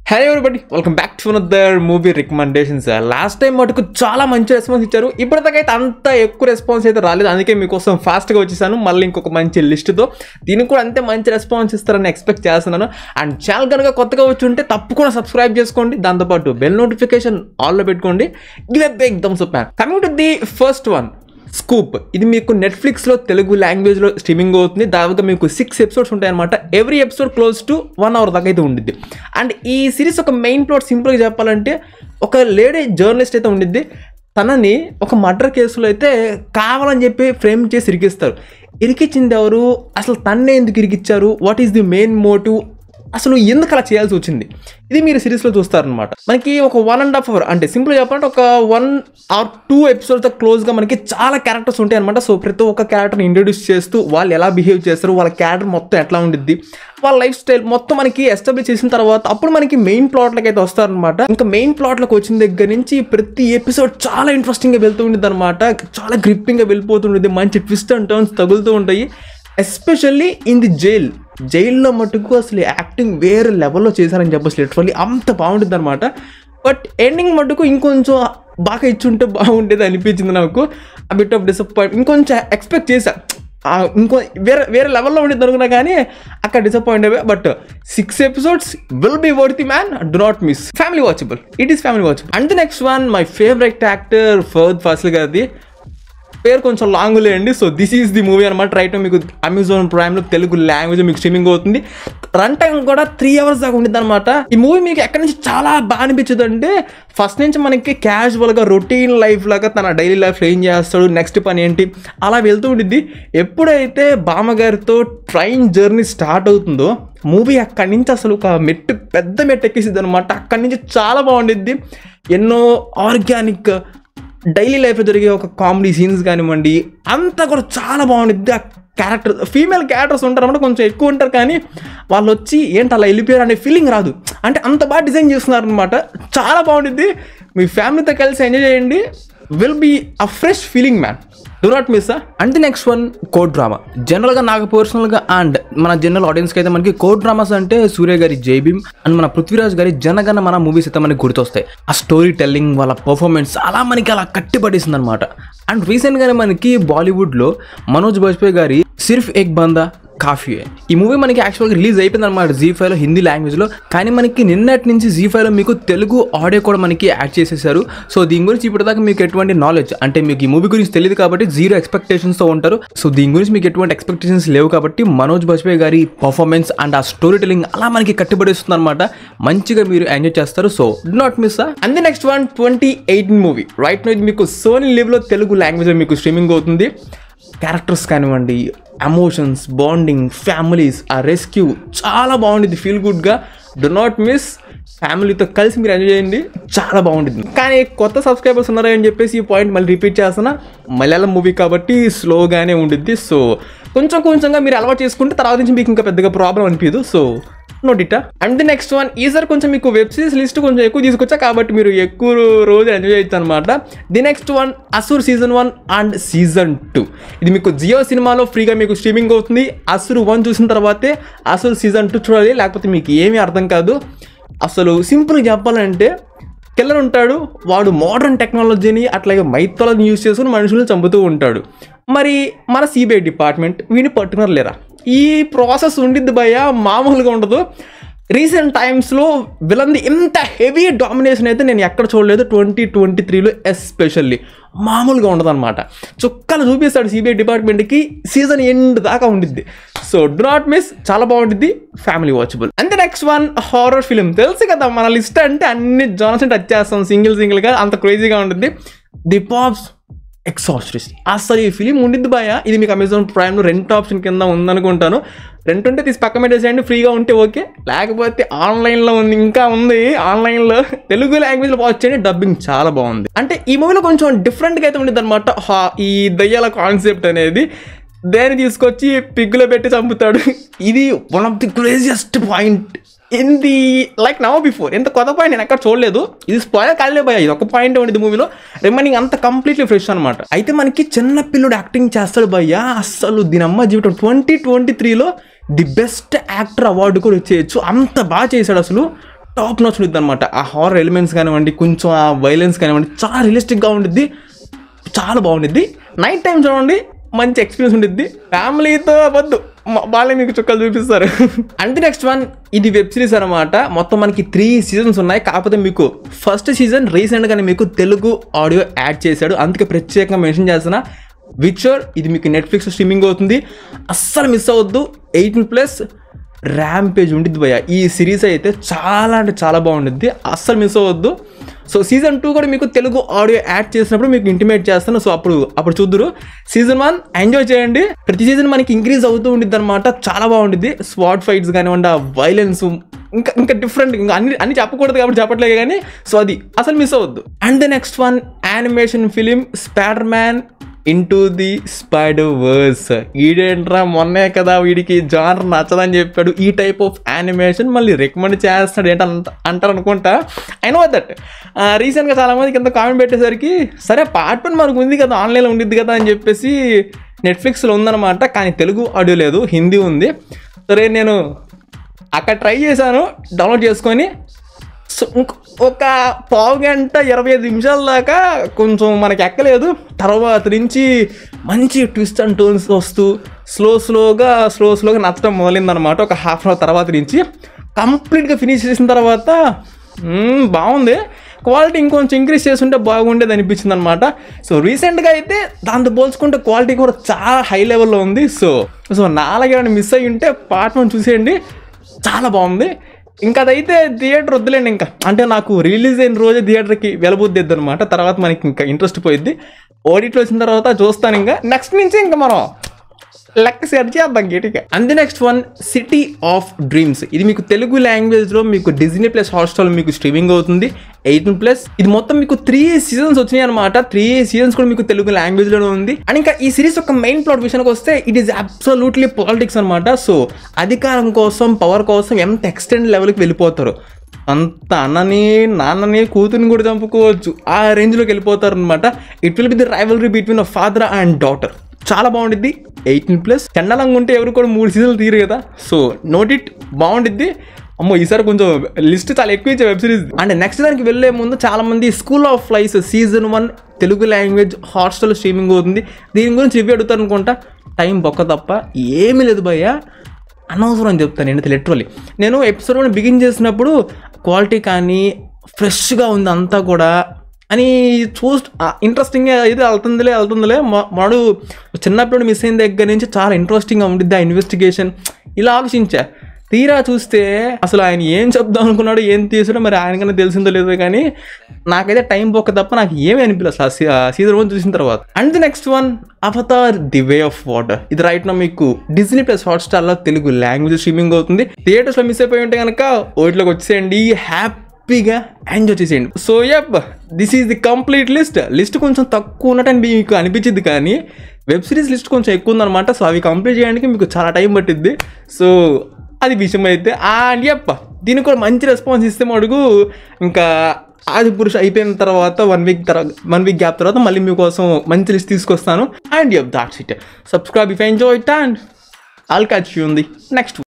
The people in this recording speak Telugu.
hello everybody welcome back to another movie recommendations last time మటుకు చాలా మంచి రెస్పాన్స్ ఇచ్చారు ఇప్పటిదాకైతే అంత ఎక్కువ రెస్పాన్స్ అయితే రాలేదు అందుకే మీకోసం ఫాస్ట్గా వచ్చేసాను మళ్ళీ ఇంకొక మంచి లిస్ట్తో దీనికి కూడా అంతే మంచి రెస్పాన్స్ ఇస్తారని ఎక్స్పెక్ట్ చేస్తున్నాను అండ్ ఛానల్ కనుక కొత్తగా వచ్చి ఉంటే తప్పకుండా సబ్స్క్రైబ్ చేసుకోండి దాంతోపాటు బెల్ నోటిఫికేషన్ ఆల్లో పెట్టుకోండి give a big thumbs up coming to the first one scoop ఇది మీకు నెట్ఫ్లిక్స్లో తెలుగు లాంగ్వేజ్లో స్ట్రీమింగ్ అవుతుంది దాదాపుగా మీకు సిక్స్ ఎపిసోడ్స్ ఉంటాయి అనమాట every episode close to one hour దాకా అయితే ఉండిద్ది అండ్ ఈ సిరీస్ ఒక మెయిన్ ప్లాట్ సింపుల్గా చెప్పాలంటే ఒక లేడీ జర్నలిస్ట్ అయితే ఉండిద్ది తనని ఒక మర్డర్ కేసులో అయితే కావాలని చెప్పి ఫ్రేమ్ చేసి ఇరికిస్తారు ఇరికిచ్చింది ఎవరు అసలు తన్నే ఎందుకు ఇరికిచ్చారు what is the main motive అసలు ఎందుకు అలా చేయాల్సి వచ్చింది ఇది మీరు సిరీస్లో చూస్తారనమాట మనకి ఒక వన్ అండ్ హాఫ్ అవర్ అంటే సింపుల్ చెప్పాలంటే ఒక వన్ ఆర్ టూ ఎపిసోడ్తో క్లోజ్గా మనకి చాలా క్యారెక్టర్స్ ఉంటాయి అనమాట సో ప్రతి ఒక్క క్యారెక్టర్ని ఇంట్రొడ్యూస్ చేస్తూ వాళ్ళు ఎలా బిహేవ్ చేస్తారు వాళ్ళ క్యారెక్టర్ మొత్తం ఎట్లా ఉండిద్ది వాళ్ళ లైఫ్ స్టైల్ మొత్తం మనకి ఎస్టాబ్లిష్ చేసిన తర్వాత అప్పుడు మనకి మెయిన్ ప్లాట్లకి అయితే వస్తారనమాట ఇంకా మెయిన్ ప్లాట్లకు వచ్చిన దగ్గర నుంచి ప్రతి ఎపిసోడ్ చాలా ఇంట్రెస్టింగ్గా వెళ్తూ ఉంటుంది అనమాట చాలా గ్రిప్పింగ్గా వెళ్ళిపోతుంటుంది మంచి ట్విస్ట్ అండ్ టర్న్స్ తగులుతూ ఉంటాయి ఎస్పెషల్లీ ఇన్ ది జైల్ జైల్లో మటుకు అసలు యాక్టింగ్ వేరే లెవెల్లో చేశారని చెప్పచ్చు లిటరల్లీ అంత బాగుంటుంది అనమాట బట్ ఎండింగ్ మటుకు ఇంకొంచెం బాగా ఇచ్చుంటే బాగుండేది అనిపించింది నాకు ఆ బిట్ ఆఫ్ డిసప్పాయింట్ ఇంకొంచెం ఎక్స్పెక్ట్ చేశా ఆ ఇంకో వేరే వేరే లెవెల్లో ఉండేది అనుకున్నా కానీ అక్కడ డిసప్పాయింట్ అయ్యే but six episodes will be worth man do not miss family watchable it is family watchable and next one my favourite actor Fahadh Faasil గారిది పేరు కొంచెం లాంగ్ లేండి so this is the movie అనమాట రైట్ మీకు అమెజాన్ ప్రైమ్లో తెలుగు లాంగ్వేజ్ మీకు స్ట్రీమింగ్ అవుతుంది రన్ టైం కూడా త్రీ అవర్స్ దాకా ఉంటుంది అనమాట ఈ మూవీ మీకు ఎక్కడి నుంచి చాలా బాగా అనిపించదు అంటే ఫస్ట్ నుంచి మనకి క్యాజువల్గా రొటీన్ లైఫ్ లాగా తన డైలీ లైఫ్ ఏం చేస్తాడు నెక్స్ట్ పని ఏంటి అలా వెళ్తూ ఉండిద్ది ఎప్పుడైతే బామ్మగారితో ట్రైన్ జర్నీ స్టార్ట్ అవుతుందో మూవీ అక్కడి నుంచి అసలు ఒక మెట్టు పెద్ద మెట్టు ఎక్కేసిద్ది అనమాట అక్కడి నుంచి చాలా బాగుండిద్ది ఎన్నో ఆర్గానిక్ డైలీ లైఫ్లో జరిగే ఒక కామెడీ సీన్స్ కానివ్వండి అంతా కూడా చాలా బాగుంటుంది ఆ క్యారెక్టర్ ఫీమేల్ క్యారెక్టర్స్ ఉంటారు అంటే కొంచెం ఎక్కువ ఉంటారు కానీ వాళ్ళు వచ్చి ఏంటి అలా వెళ్ళిపోయారు అనే ఫీలింగ్ రాదు అంటే అంత బాగా డిజైన్ చేస్తున్నారు అనమాట చాలా బాగుంటుంది మీ ఫ్యామిలీతో కలిసి ఎంజాయ్ చేయండి will be a fresh feeling man do not miss అంటే నెక్స్ట్ వన్ కోడ్ డ్రామా జనరల్గా నాకు పర్సనల్గా అండ్ మన జనరల్ ఆడియన్స్కి అయితే మనకి కోడ్ డ్రామాస్ అంటే సూర్య గారి జైభీమ్ అండ్ మన పృథ్వీరాజ్ గారి జనగణ మన మూవీస్ అయితే మనకి గుర్తొస్తాయి ఆ స్టోరీ టెల్లింగ్ వాళ్ళ పర్ఫార్మెన్స్ అలా మనకి అలా కట్టిపడేసింది అనమాట అండ్ రీసెంట్గానే మనకి బాలీవుడ్లో మనోజ్ బాజ్పేయి గారి సిర్ఫ్ ఎక్ బందా కాఫీ ఈ మూవీ మనకి యాక్చువల్గా రిలీజ్ అయిపోయింది అనమాట జీ ఫైవ్లో హిందీ లాంగ్వేజ్లో కానీ మనకి నిన్నటి నుంచి జీ ఫైవ్లో మీకు తెలుగు ఆడియో కూడా మనకి యాడ్ చేసేసారు సో దీని గురించి ఇప్పటిదాకా మీకు ఎటువంటి నాలెడ్జ్ అంటే మీకు ఈ మూవీ గురించి తెలియదు కాబట్టి జీరో ఎక్స్పెక్టేషన్స్తో ఉంటారు సో దీని గురించి మీకు ఎటువంటి ఎక్స్పెక్టేషన్స్ లేవు కాబట్టి మనోజ్ బాజ్పేయి గారి పర్ఫార్మెన్స్ అండ్ ఆ స్టోరీ టెలింగ్ అలా మనకి కట్టుబడిస్తుంది అనమాట మంచిగా మీరు ఎంజాయ్ చేస్తారు so do not miss and the next one twenty eighteen movie right no ఇది మీకు సోనీ లివ్లో తెలుగు లాంగ్వేజ్లో మీకు స్ట్రీమింగ్ అవుతుంది క్యారెక్టర్స్ కానివ్వండి ఎమోషన్స్ బాండింగ్ ఫ్యామిలీస్ ఆ రెస్క్యూ చాలా బాగుంటుంది ఫీల్ గుడ్గా డు నాట్ మిస్ ఫ్యామిలీతో కలిసి మీరు ఎంజాయ్ చేయండి చాలా బాగుంటుంది కానీ కొత్త సబ్స్క్రైబర్స్ ఉన్నారా అని చెప్పేసి ఈ పాయింట్ మళ్ళీ రిపీట్ చేస్తున్నా మలయాళం మూవీ కాబట్టి స్లోగానే ఉండిద్ది సో కొంచెం కొంచెంగా మీరు అలవాటు చేసుకుంటే తర్వాత నుంచి మీకు ఇంకా పెద్దగా ప్రాబ్లం అనిపించదు so note it and the next one ఈసారి కొంచెం మీకు వెబ్ సిరీస్ లిస్ట్ కొంచెం ఎక్కువ తీసుకొచ్చా కాబట్టి మీరు ఎక్కువ రోజు ఎంజాయ్ చేయొచ్చు అనమాట the next one Asur season one and season two ఇది మీకు జియో సినిమాలో ఫ్రీగా మీకు స్ట్రీమింగ్ అవుతుంది అసురు వన్ చూసిన తర్వాతే అసురు సీజన్ టూ చూడాలి లేకపోతే మీకు ఏమీ అర్థం కాదు అసలు సింపుల్గా చెప్పాలంటే కిల్లర్ ఉంటాడు వాడు మోడర్న్ టెక్నాలజీని అట్లాగే మైథాలజీని యూజ్ చేసుకుని మనుషులను చంపుతూ ఉంటాడు మరి మన సిబిఐ డిపార్ట్మెంట్ వీని పట్టుకున్నారు లేరా ఈ ప్రాసెస్ ఉండిద్ది భయ మామూలుగా ఉండదు రీసెంట్ టైమ్స్లో విలంది ఇంత హెవీ డామినేషన్ అయితే నేను ఎక్కడ చూడలేదు ట్వంటీ ట్వంటీ త్రీలో ఎస్పెషల్లీ మామూలుగా ఉండదు అనమాట చుక్కలు చూపిస్తాడు సిబిఐ డిపార్ట్మెంట్కి సీజన్ ఎండ్ దాకా ఉండిద్ది సో డు నాట్ మిస్ చాలా బాగుంటుంది ఫ్యామిలీ వాచబుల్ అంతే నెక్స్ట్ వన్ హారర్ ఫిలిం తెలుసు కదా మన లిస్ట్ అంటే అన్ని జానర్స్ టచ్ చేస్తాం సింగిల్ సింగిల్గా అంత క్రేజీగా ఉంటుంది ది పాప్స్ ఎక్సాస్ట్రిస్ట్ అసలు ఈ ఫిలిం ఉండిద్ది బాయ ఇది మీకు అమెజాన్ ప్రైమ్లో రెంట్ ఆప్షన్ కింద ఉందనుకుంటాను రెంట్ ఉంటే తీసి పక్క పెట్టేసేయండి ఫ్రీగా ఉంటే ఓకే లేకపోతే ఆన్లైన్లో ఉంది ఇంకా ఉంది ఆన్లైన్లో తెలుగు లాంగ్వేజ్లో వాచ్ చేయండి డబ్బింగ్ చాలా బాగుంది అంటే ఈ మూవీలో కొంచెం డిఫరెంట్గా అయితే ఉండేది అనమాట ఈ దయ్యాల కాన్సెప్ట్ అనేది దేని తీసుకొచ్చి పిగ్గులో పెట్టి చంపుతాడు ఇది one of the craziest point in the like now before ఎంత కొత్త పాయింట్ నేను ఎక్కడ చూడలేదు ఇది స్పాయిల్ కాలే పోయా ఇది ఒక పాయింట్ ఉండేది మూవీలో రిమైనింగ్ అంత కంప్లీట్లీ ఫ్రెష్ అనమాట అయితే మనకి చిన్న పిల్లుడు యాక్టింగ్ చేస్తాడు భయ్యా అస్సలు దీని అమ్మ జీవితం ట్వంటీ ట్వంటీ త్రీలో ది బెస్ట్ యాక్టర్ అవార్డు కూడా వచ్చేయచ్చు అంత బాగా చేశాడు అసలు టాప్ నోచ్ ఉంటుంది అనమాట ఆ హారర్ ఎలిమెంట్స్ కానివ్వండి కొంచెం ఆ వైలెన్స్ కానివ్వండి చాలా రియలిస్టిక్గా ఉండిద్ది చాలా బాగుండిద్ది నైట్ టైం చూడండి మంచి ఎక్స్పీరియన్స్ ఉండిద్ది ఫ్యామిలీతో వద్దు మ- వాళ్ళే మీకు చుక్కలు చూపిస్తారు అంటే నెక్స్ట్ వన్ ఇది వెబ్ సిరీస్ అనమాట మొత్తం మనకి త్రీ సీజన్స్ ఉన్నాయి కాకపోతే మీకు ఫస్ట్ సీజన్ రీసెంట్గానే మీకు తెలుగు ఆడియో యాడ్ చేశాడు అందుకే ప్రత్యేకంగా మెన్షన్ చేస్తున్నా విచర్ ఇది మీకు నెట్ఫ్లిక్స్ స్ట్రీమింగ్ అవుతుంది అస్సలు మిస్ అవ్వద్దు ఎయిటీన్ ప్లస్ ర్యామ్ పేజ్ ఉండిద్ది భయ ఈ సిరీస్ అయితే చాలా అంటే చాలా బాగుండిద్ది అస్సలు మిస్ అవ్వద్దు సో సీజన్ టూ కూడా మీకు తెలుగు ఆడియో యాడ్ చేసినప్పుడు మీకు ఇంటిమేట్ చేస్తాను సో అప్పుడు అప్పుడు చూద్దరు సీజన్ వన్ ఎంజాయ్ చేయండి ప్రతి సీజన్ మనకి ఇంక్రీజ్ అవుతూ ఉండిద్ది అనమాట చాలా బాగుండిద్ది స్వాట్ ఫైట్స్ కానివ్వండి ఆ వైలెన్స్ ఇంకా ఇంకా డిఫరెంట్ ఇంకా అన్ని అన్ని చెప్పకూడదు కాబట్టి చెప్పట్లేదు కానీ సో అది అసలు మిస్ అవ్వద్దు and the next one animation film spider man into the spider verse ఈడేంట్రా మొన్నే కదా వీడికి జానర్ నచ్చదని చెప్పాడు ఈ టైప్ ఆఫ్ యానిమేషన్ మళ్ళీ రికమెండ్ చేస్తాడు ఏంట అంటారు అనుకుంటా ఐ నో దట్ రీసెంట్గా చాలామంది కింద కామెంట్ పెట్టేసరికి సరే పార్ట్ వన్ మనకు ఉంది కదా ఆన్లైన్లో ఉండిద్ది కదా అని చెప్పేసి నెట్ఫ్లిక్స్లో ఉందన్నమాట కానీ తెలుగు ఆడియో లేదు హిందీ ఉంది సరే నేను అక్కడ ట్రై చేశాను డౌన్లోడ్ చేసుకొని సో ఇంక ఒక పావు గంట ఇరవై ఐదు నిమిషాల దాకా కొంచెం మనకి ఎక్కలేదు తర్వాత నుంచి మంచి ట్విస్ట్ అండ్ టోన్స్ వస్తూ స్లో స్లోగా స్లో స్లోగా నచ్చడం మొదలైందనమాట ఒక హాఫ్ అన్ అవర్ తర్వాత నుంచి కంప్లీట్గా ఫినిష్ చేసిన తర్వాత మ్మ్, బాగుంది క్వాలిటీ ఇంకొంచెం ఇంక్రీజ్ చేస్తుంటే బాగుండేది అనిపించింది అనమాట సో రీసెంట్గా అయితే దాంతో పోల్చుకుంటే క్వాలిటీ కూడా చాలా హై లెవెల్లో ఉంది సో సో నాలుగేమైనా మిస్ అయ్యి ఉంటే పార్ట్ వన్ చూసేయండి చాలా బాగుంది ఇంకా అదైతే థియేటర్ వద్దులేండి ఇంకా అంటే నాకు రిలీజ్ అయిన రోజే థియేటర్కి వెళ్ళబుద్ది అనమాట తర్వాత మనకి ఇంకా ఇంట్రెస్ట్ పోయిద్ది ఓడిట్లో వచ్చిన తర్వాత చూస్తాను ఇంకా నెక్స్ట్ నుంచి ఇంకా మనం లెక్క సెర్చ్ చేద్దాం గట్టిగా and next one city of dreams ఇది మీకు తెలుగు లాంగ్వేజ్లో మీకు డిజ్నీ ప్లస్ హాట్స్టార్ మీకు స్ట్రీమింగ్ అవుతుంది ఎయిటీన్ ప్లస్ ఇది మొత్తం మీకు త్రీ సీజన్స్ వచ్చినాయి అనమాట త్రీ సీజన్స్ కూడా మీకు తెలుగు లాంగ్వేజ్లోనే ఉంది అండ్ ఇంకా ఈ సిరీస్ యొక్క మెయిన్ ప్లాట్ విషయానికి వస్తే ఇట్ ఈస్ అబ్సల్యూట్లీ పాలిటిక్స్ అనమాట సో అధికారం కోసం పవర్ కోసం ఎంత ఎక్స్టెండ్ లెవెల్కి వెళ్ళిపోతారు అంత అన్నని నాన్నని కూతురిని కూడా చంపుకోవచ్చు ఆ రేంజ్లోకి వెళ్ళిపోతారు అనమాట it will be the rivalry between a father and daughter చాలా బాగుండిద్ది ఎయిటీన్ ప్లస్ చండలంగా ఉంటే ఎవరు కూడా మూడు సీజన్లు తీరు కదా సో నోట్ ఇట్ బాగుండిద్ది అమ్మో ఈసారి కొంచెం లిస్ట్ చాలా ఎక్కువ ఇచ్చే వెబ్ సిరీస్ అండ్ నెక్స్ట్ దానికి వెళ్ళే ముందు చాలా మంది school of life season one Telugu language Hotstar streaming అవుతుంది దీని గురించి రివ్యూ అడుగుతారు అనుకుంటా టైం బొక్క తప్ప ఏమీ లేదు భయ్యా అనవసరం అని చెప్తాను నేను లిటరలీ నేను ఎపిసోడ్ వన్ బిగిన్ చేసినప్పుడు క్వాలిటీ కానీ ఫ్రెష్గా ఉంది అంతా కూడా అని చూస్ ఇంట్రెస్టింగ్గా అయితే వెళ్తుందిలే వెళ్తుందిలే మొ- మొడు చిన్నప్పుడు మిస్ అయిన దగ్గర నుంచి చాలా ఇంట్రెస్టింగ్గా ఉండిద్ది ఆ ఇన్వెస్టిగేషన్ ఇలా ఆలోచించా తీరా చూస్తే అసలు ఆయన ఏం చెప్దాం అనుకున్నాడో ఏం తీసాడో మరి ఆయనకన్నా తెలిసిందో లేదో కానీ నాకైతే టైం పోక తప్ప నాకు ఏమీ అనిపించలేదు అసలు ఆ సీజన్ వన్ చూసిన తర్వాత and the next one Avatar the way of water ఇది రైట్ నా మీకు డిజ్నీ ప్లస్ హాట్స్టార్లో తెలుగు లాంగ్వేజ్ స్ట్రీమింగ్ అవుతుంది థియేటర్స్లో మిస్ అయిపోయి ఉంటే కనుక ఓట్లోకి వచ్చేయండి హ్యాపీగా ఎంజాయ్ చేసేయండి so yup this is the complete list list కొంచెం తక్కువ ఉన్నట్టు మీకు అనిపించింది కానీ వెబ్ సిరీస్ లిస్ట్ కొంచెం ఎక్కువ ఉందన్నమాట సో అవి కంప్లీట్ చేయడానికి మీకు చాలా టైం పట్టిద్ది సో అది విషయం అయితే అండ్ యప్ దీనికి కూడా మంచి రెస్పాన్స్ ఇస్తే మడుగు ఇంకా ఆది పురుష అయిపోయిన తర్వాత వన్ వీక్ తర్వాత వన్ వీక్ గ్యాప్ తర్వాత మళ్ళీ మీకోసం మంచి లిస్ట్ తీసుకొస్తాను and yup that's it subscribe if enjoy it and all catch ఉంది నెక్స్ట్